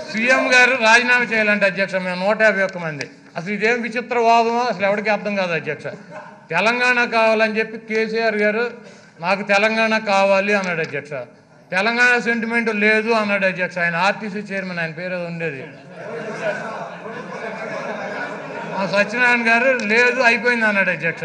CM గారు రాజీనామా చేయాలంటే అధ్యక్ష మేము నూట యాభై ఒక్క మంది అసలు ఇదేం విచిత్ర వాదమో అసలు ఎవరికి అర్థం కాదు అధ్యక్ష తెలంగాణ కావాలని చెప్పి కేసీఆర్ గారు నాకు తెలంగాణ కావాలి అన్నాడు అధ్యక్ష తెలంగాణ సెంటిమెంట్ లేదు అన్నాడు అధ్యక్ష ఆయన ఆర్టీసీ చైర్మన్ ఆయన పేరు ఏదో ఉండేది ఆ సత్యనారాయణ గారు లేదు అయిపోయింది అన్నాడు అధ్యక్ష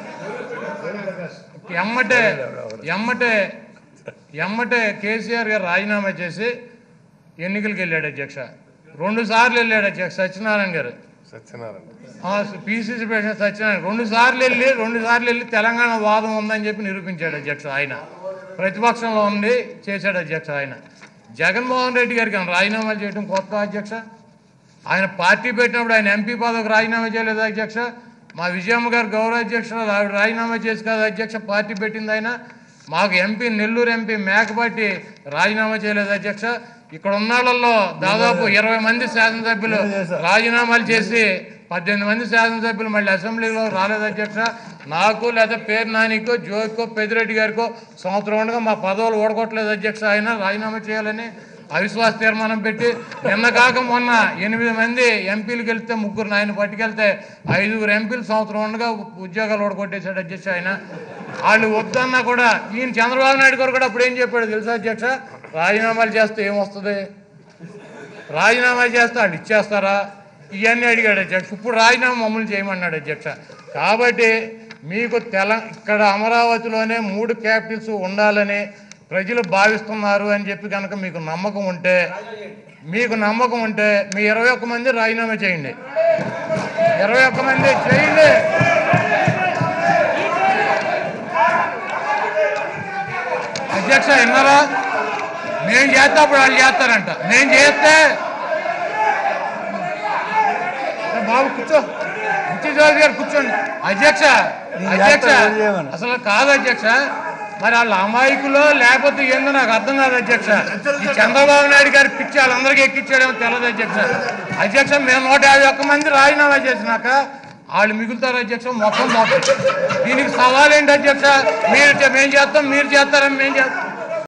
ఎమ్మటే ఎమ్మటే ఎమ్మటే కేసీఆర్ గారు రాజీనామా చేసి ఎన్నికలకు వెళ్ళాడు అధ్యక్ష రెండు సార్లు వెళ్ళాడు అధ్యక్ష సత్యనారాయణ గారు సత్యనారాయణ పిసిసి ప్రెసిడెంట్ సత్యనారాయణ రెండు సార్లు వెళ్ళి రెండు సార్లు వెళ్ళి తెలంగాణ వాదం ఉందని చెప్పి నిరూపించాడు అధ్యక్ష ఆయన ప్రతిపక్షంలో ఉండి చేశాడు అధ్యక్ష ఆయన జగన్మోహన్ రెడ్డి గారికి ఆయన రాజీనామా చేయడం కొత్త అధ్యక్ష ఆయన పార్టీ పెట్టినప్పుడు ఆయన ఎంపీ పదవికి రాజీనామా చేయలేదు అధ్యక్ష మా విజయమ్మ గారు గౌరవ అధ్యక్షుడు ఆవిడ రాజీనామా చేసి కదా అధ్యక్ష పార్టీ పెట్టింది ఆయన మాకు ఎంపీ నెల్లూరు ఎంపీ మేకపాటి రాజీనామా చేయలేదు అధ్యక్ష ఇక్కడ ఉన్న వాళ్ళల్లో దాదాపు ఇరవై మంది శాసనసభ్యులు రాజీనామాలు చేసి పద్దెనిమిది మంది శాసనసభ్యులు మళ్ళీ అసెంబ్లీలో రాలేదు అధ్యక్ష నాకు లేదా పేరు నానికో జోకో పెద్దిరెడ్డి గారికో సంవత్సరం ఉండగా మా పదవులు ఓడగొట్టలేదు అధ్యక్ష ఆయన రాజీనామా చేయాలని అవిశ్వాస తీర్మానం పెట్టి నిన్న కాక మొన్న ఎనిమిది మంది ఎంపీలకు వెళ్తే ముగ్గురు ఆయన పట్టుకెళ్తే ఐదుగురు ఎంపీలు సంవత్సరం ఉండగా ఉద్యోగాలు ఓడగొట్టేశాడు అధ్యక్ష ఆయన వాళ్ళు వద్దన్నా కూడా ఈయన చంద్రబాబు నాయుడు గారు కూడా అప్పుడు ఏం చెప్పాడు తెలుసా అధ్యక్ష రాజీనామాలు చేస్తే ఏమొస్తుంది రాజీనామా చేస్తే వాళ్ళు ఇచ్చేస్తారా ఇవన్నీ అడిగాడు అధ్యక్ష ఇప్పుడు రాజీనామా మమ్మల్ని చేయమన్నాడు అధ్యక్ష కాబట్టి మీకు తెల ఇక్కడ అమరావతిలోనే మూడు క్యాపిటల్స్ ఉండాలని ప్రజలు భావిస్తున్నారు అని చెప్పి కనుక మీకు నమ్మకం ఉంటే మీకు నమ్మకం ఉంటే మీ ఇరవై ఒక్క మంది రాజీనామా చేయండి ఇరవై ఒక్క మంది చేయండి అధ్యక్ష విన్నారా మేము చేస్తే అప్పుడు వాళ్ళు చేస్తారంట నేను చేస్తే ఏ బాబు కూర్చో ముత్యజోగి గారు కూర్చోండి అధ్యక్ష అధ్యక్ష అసలు కాదు అధ్యక్ష మరి వాళ్ళ అమాయకులు లేకపోతే ఏందో నాకు అర్థం కాదు అధ్యక్ష ఈ చంద్రబాబు నాయుడు గారి పిచ్చి వాళ్ళందరికీ ఎక్కించాడేమో తెలియదు అధ్యక్ష అధ్యక్ష మేము నూట యాభై ఒక్క మంది రాజీనామా చేసినాక వాళ్ళు మిగులుతారు అధ్యక్ష మొత్తం మొత్తం దీనికి సవాల్ ఏంటి అధ్యక్ష మీరు చే- మేము చేస్తాం మీరు చేస్తారని మేము చేస్తాం